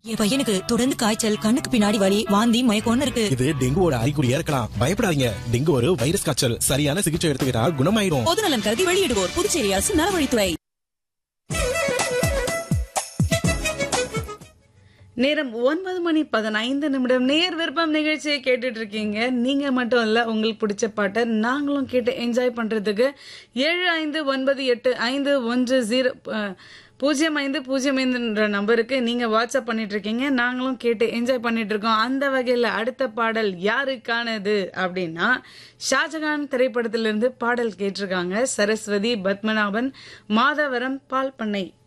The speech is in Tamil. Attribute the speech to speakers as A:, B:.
A: என் பையனுக்கு தொடர்ந்து காய்ச்சல் கண்ணுக்கு பின்னாடி வலி வாந்தி மயக்கம்னு இருக்கு
B: இது டெங்குவோட அறிகுறியா இருக்கலாம் பயப்படாதீங்க டெங்கு ஒரு வைரஸ் காய்ச்சல் சரியான சிகிச்சை எடுத்துக்கிட்டா குணமாயிடும்
A: பொது நலன் கருதி வெளியிடுவோர் புதுச்சேரி அரசு நலவழித்துறை
C: நேரம் ஒன்பது மணி பதினைந்து நிமிடம் நேர் விருப்பம் நிகழ்ச்சியை கேட்டுட்டு இருக்கீங்க நீங்க மட்டும் இல்ல உங்களுக்கு பிடிச்ச பாட்டை நாங்களும் கேட்டு என்ஜாய் பண்றதுக்கு ஏழு ஐந்து ஒன்பது எட்டு ஐந்து ஒன்று ஜீரோ அஹ், பூஜ்ஜியம் ஐந்து பூஜ்ஜியம் ஐந்துன்ற நம்பருக்கு நீங்க வாட்ஸ்அப் பண்ணிட்டு இருக்கீங்க நாங்களும் கேட்டு என்ஜாய் பண்ணிட்டு இருக்கோம் அந்த வகையில அடுத்த பாடல் யாருக்கானது அப்படின்னா ஷாஜகான் திரைப்படத்திலிருந்து பாடல் கேட்டிருக்காங்க சரஸ்வதி பத்மநாபன் மாதவரம் பால் பண்ணை